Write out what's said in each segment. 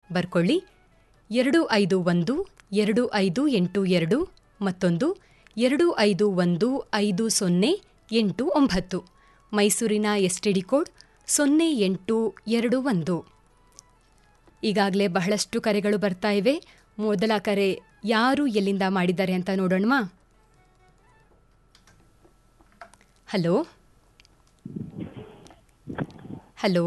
ಬರ್ಕೊಳ್ಳಿ ಎರಡು ಐದು ಒಂದು ಎರಡು ಐದು ಎಂಟು ಎರಡು ಮತ್ತೊಂದು ಎರಡು ಐದು ಒಂದು ಐದು ಸೊನ್ನೆ ಎಂಟು ಒಂಬತ್ತು ಮೈಸೂರಿನ ಎಸ್ ಟಿ ಡಿ ಕೋಡ್ ಸೊನ್ನೆ ಎಂಟು ಎರಡು ಒಂದು ಈಗಾಗಲೇ ಬಹಳಷ್ಟು ಕರೆಗಳು ಬರ್ತಾ ಇವೆ ಮೊದಲ ಕರೆ ಯಾರು ಎಲ್ಲಿಂದ ಮಾಡಿದ್ದಾರೆ ಅಂತ ನೋಡೋಣವಾ ಹಲೋ ಹಲೋ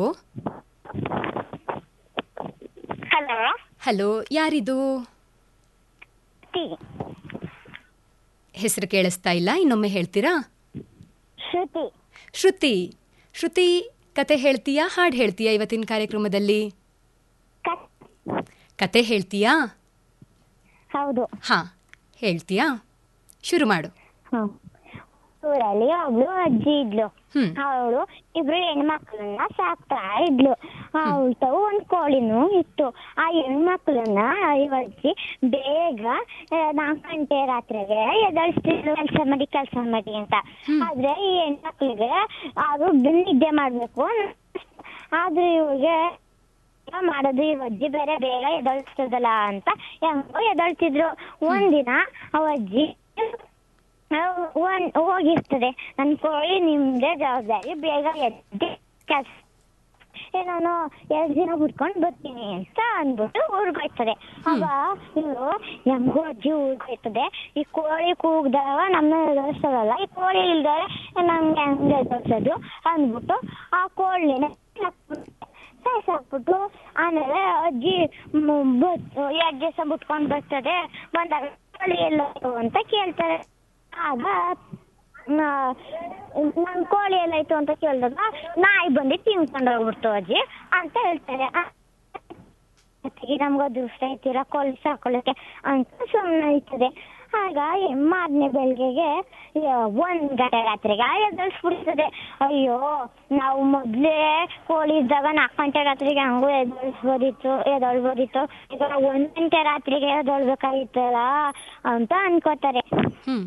ಹಲೋ ಹಲೋ ಯಾರಿದು ಟಿ ಹೆಸರು ಕೇಳಿಸ್ತಾ ಇಲ್ಲ ಇನ್ನೊಮ್ಮೆ ಹೇಳ್ತೀರಾ ಶ್ರುತಿ ಶ್ರುತಿ ಶ್ರುತಿ ಕತೆ ಹೇಳ್ತೀಯಾ ಹಾಡು ಹೇಳ್ತೀಯಾ ಇವತ್ತಿನ ಕಾರ್ಯಕ್ರಮದಲ್ಲಿ ಕತ್ ಕತೆ ಹೇಳ್ತೀಯಾ ಹೌದು ಹಾ ಹೇಳ್ತೀಯಾ ಶುರು ಮಾಡು ಹ್ಮ್ ಊರಲ್ಲಿ ಒಬ್ಳು ಅಜ್ಜಿ ಇದ್ಲು ಹ್ಮ್ ಅವಳು ಇಬ್ರು ಹೆಣ್ಮಕ್ಳನ್ನ ಸಾಕ್ತಾ ಇದ್ಲು ಅವಳು ಒಂದ್ ಕೋಳಿನೂ ಇತ್ತು ಆ ಹೆಣ್ಮಕ್ಳನ್ನ ಈ ಅಜ್ಜಿ ಬೇಗ ಆ, ನಾಲ್ಕು ಗಂಟೆ ರಾತ್ರಿಗೆ ಎದಳಿಸ್ತಿದ್ಲು ಕೆಲಸ ಮಾಡಿ ಕೆಲಸ ಮಾಡಿ ಅಂತ ಆದ್ರೆ ಈ ಹೆಣ್ಮಕ್ಳಿಗೆ ಅವರು ನಿದ್ದೆ ಮಾಡ್ಬೇಕು ಆದ್ರೆ ಇವ್ರಿಗೆ ಏನೋ ಮಾಡೋದು ಈ ಅಜ್ಜಿ ಬೇರೆ ಬೇಗ ಎದಳಿಸ್ತದಲ್ಲ ಅಂತ ಹೆಂಗೋ ಎದಳ್ತಿದ್ರು ಒಂದಿನ ಅವ ಅಜ್ಜಿ ಅಹ್ ಒಂದ್ ಹೋಗಿರ್ತದೆ ನನ್ ಕೋಳಿ ನಿಮ್ದೇ ಜವಾಬ್ದಾರಿ ಬೇಗ ಎದ್ದು ಕೆಲ್ಸ ಏ ನಾನು ಎರಡ್ ದಿನ ಬಿಟ್ಕೊಂಡ್ ಬರ್ತೀನಿ ಅಂತ ಅಂದ್ಬಿಟ್ಟು ಊರ್ಗ್ ಹೋಯ್ತದೆ ಆಗ ಇವ್ರು ಹೆಂಗೋ ಅಜ್ಜಿ ಊರ್ಗ್ ಹೋಯ್ತದೆ ಈ ಕೋಳಿ ಕೂಗ್ದಾಗ ನಮ್ಮ ಎದುರಿಸ್ತದಲ್ಲ ಈ ಕೋಳಿ ಇಲ್ದರೆ ನಮ್ಗೆ ಹೆಂಗ್ ಎದುರ್ಸೋದು ಅಂದ್ಬಿಟ್ಟು ಆ ಕೋಳಿನ ಸಾಕ್ಬಿಟ್ಟು ಆಮೇಲೆ ಅಜ್ಜಿ ಮ್- ಬತ್- ಎರಡ್ ದಿವಸ ಬಿಟ್ಕೊಂಡ್ ಬರ್ತದೆ ಬಂದಾಗ ಕೋಳಿ ಎಲ್ಲ ಅಂತ ಕೇಳ್ತಾರೆ ಆಗ ನನ್ ಕೋಳಿ ಎಲ್ಲಾಯ್ತು ಅಂತ ಕೇಳಿದಾಗ ನಾಯಿ ಬಂದು ತಿನ್ಕೊಂಡು ಹೋಗ್ಬಿಡ್ತು ಅಜ್ಜಿ ಅಂತ ಹೇಳ್ತಾರೆ ಆ- ಅತ್ತಿಗೆ ನಮ್ಗೆ ಅದೃಷ್ಟ ಐತಿರ ಕೋಳಿ ಸಾಕೊಳ್ಳೋಕೆ ಅಂತ ಸುಮ್ಮನೆ ಆಯ್ತದೆ ಆಗ ಮಾರನೇ ಬೆಳಗ್ಗೆಗೆ ಒಂದ್ ಗಂಟೆ ರಾತ್ರಿಗೆ ಎದುರಿಸ್ಬಿಡ್ತದೆ ಅಯ್ಯೋ ನಾವು ಮೊದ್ಲೇ ಕೋಳಿ ಇದ್ದಾಗ ನಾಲ್ಕು ಗಂಟೆ ರಾತ್ರಿಗೆ ಹಂಗೂ ಎದುರಿಸ್ಬೋದಿತ್ತು ಎದೊಳ್ಬೋದಿತ್ತು ಈಗ ಒಂದ್ ಗಂಟೆ ರಾತ್ರಿಗೆ ಎದೊಳ್ಬೇಕಾಗಿತ್ತಲ್ಲ ಅಂತ ಅನ್ಕೋತಾರೆ ಹ್ಮ್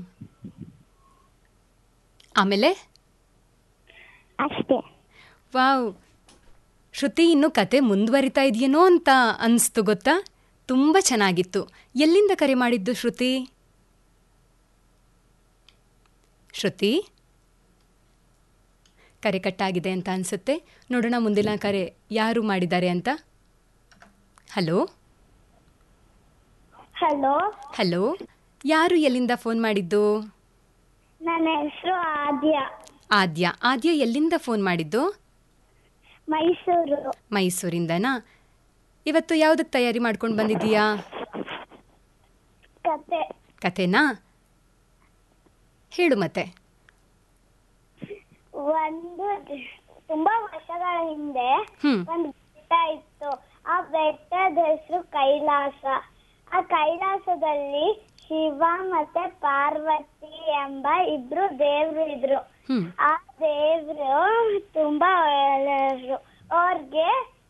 ಆಮೇಲೆ ಅಷ್ಟೇ ವಾವ್ ಶ್ರುತಿ ಇನ್ನು ಕತೆ ಮುಂದುವರಿತಾ ಇದೆಯೇನೋ ಅಂತ ಅನಿಸ್ತು ಗೊತ್ತಾ ತುಂಬ ಚೆನ್ನಾಗಿತ್ತು ಎಲ್ಲಿಂದ ಕರೆ ಮಾಡಿದ್ದು ಶ್ರುತಿ ಶ್ರುತಿ ಕರೆ ಕಟ್ಟಾಗಿದೆ ಅಂತ ಅನಿಸುತ್ತೆ ನೋಡೋಣ ಮುಂದಿನ ಕರೆ ಯಾರು ಮಾಡಿದ್ದಾರೆ ಅಂತ ಹಲೋ ಹಲೋ ಹಲೋ ಯಾರು ಎಲ್ಲಿಂದ ಫೋನ್ ಮಾಡಿದ್ದು ನನ್ನ ಹೆಸರು ಆದ್ಯ ಆದ್ಯ ಆದ್ಯ ಎಲ್ಲಿಂದ ಫೋನ್ ಮಾಡಿದ್ದು ಮೈಸೂರು ಮೈಸೂರಿಂದನಾ ಇವತ್ತು ಯಾವುದಕ್ಕೆ ತಯಾರಿ ಮಾಡ್ಕೊಂಡು ಬಂದಿದ್ದೀಯಾ ಕತೆ ಕತೆನಾ ಹೇಳು ಮತ್ತೆ ಒಂದು ತುಂಬಾ ವರ್ಷಗಳ ಹಿಂದೆ ಹ್ಮ್ ಒಂದು ಬೆಟ್ಟ ಇತ್ತು ಆ ಬೆಟ್ಟದ ಹೆಸರು ಕೈಲಾಸ ಆ ಕೈಲಾಸದಲ್ಲಿ ಶಿವ ಮತ್ತೆ ಪಾರ್ವತಿ ಎಂಬ ಇಬ್ರು ದೇವ್ರು ಇದ್ರು ಹ್ಮ್ ಆ ದೇವ್ರು ತುಂಬಾ ಒಳ್ಳೆಯವರು ಅವ್ರಿಗೆ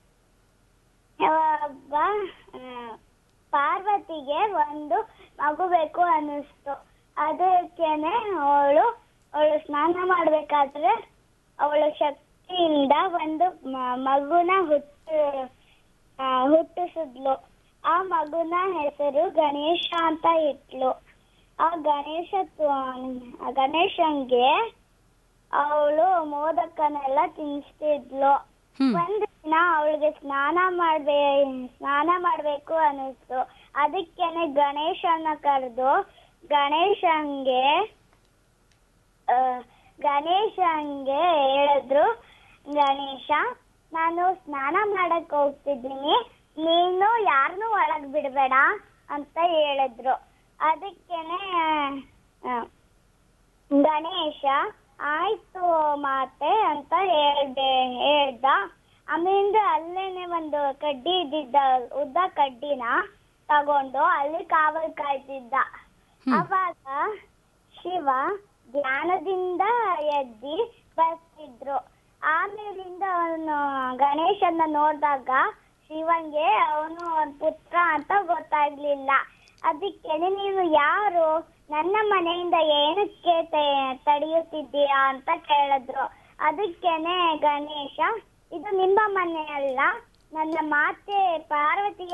ಒಬ್ಬ ಆ, ಪಾರ್ವತಿಗೆ ಒಂದು ಮಗು ಬೇಕು ಅನ್ನಿಸ್ತು ಅದಕ್ಕೇನೆ ಅವಳು ಅವಳು ಸ್ನಾನ ಮಾಡ್ಬೇಕಾದ್ರೆ ಅವಳ ಶಕ್ತಿಯಿಂದ ಒಂದು ಮ- ಮಗುನ ಹುಟ್ಟು ಆ, ಹುಟ್ಟಿಸಿದ್ಲು ಆ ಮಗುನ ಹೆಸರು ಗಣೇಶ ಅಂತ ಇಟ್ಲು ಆ ಗಣೇಶ ತು- ಆ ಗಣೇಶನ್ಗೆ ಅವಳು ಮೋದಕನೆಲ್ಲ ತಿನ್ನಿಸ್ತಿದ್ಲು ಹ್ಮ್ ಒಂದ್ ದಿನ ಅವಳಿಗೆ ಸ್ನಾನ ಮಾಡ್ಬೇ ಸ್ನಾನ ಮಾಡ್ಬೇಕು ಅನ್ನಿಸ್ತು ಅದಕ್ಕೇನೆ ಗಣೇಶನ ಕರೆದು ಗಣೇಶನ್ಗೆ ಆ, ಗಣೇಶನ್ಗೆ ಹೇಳಿದ್ರು ಗಣೇಶ ನಾನು ಸ್ನಾನ ಮಾಡಕ್ ಹೋಗ್ತಿದ್ದೀನಿ ನೀನು ಯಾರನ್ನೂ ಒಳಗ್ ಬಿಡ್ಬೇಡ ಅಂತ ಹೇಳಿದ್ರು ಅದಕ್ಕೇನೆ ಆ, ಗಣೇಶ ಆಯ್ತು ಮಾತೆ ಅಂತ ಹೇಳ್ದೆ ಹೇಳ್ದ ಆಮೇಲಿಂದ ಅಲ್ಲೇನೆ ಒಂದು ಕಡ್ಡಿ ಇದ್ದಿದ್ದ ಉದ್ದ ಕಡ್ಡಿನ ತಗೊಂಡು ಅಲ್ಲಿ ಕಾವಲ್ ಕಾಯ್ತಿದ್ದ ಅವಾಗ ಶಿವ ಧ್ಯಾನದಿಂದ ಎದ್ದಿ ಬರ್ತಿದ್ರು ಆಮೇಲಿಂದ ಅವನು ಗಣೇಶನ ನೋಡಿದಾಗ ಶಿವಂಗೆ ಅವನು ಒಂದ್ ಪುತ್ರ ಅಂತ ಗೊತ್ತಾಗ್ಲಿಲ್ಲ ಅದಕ್ಕೇನೆ ನೀನು ಯಾರು ನನ್ನ ಮನೆಯಿಂದ ಏನಕ್ಕೆ ತೆ- ತಡೆಯುತ್ತಿದ್ದೀಯಾ ಅಂತ ಕೇಳಿದ್ರು ಅದಕ್ಕೇನೆ ಗಣೇಶ ಇದು ನಿಮ್ಮ ಮನೆ ಅಲ್ಲ ನನ್ನ ಮಾತೆ ಪಾರ್ವತಿಯ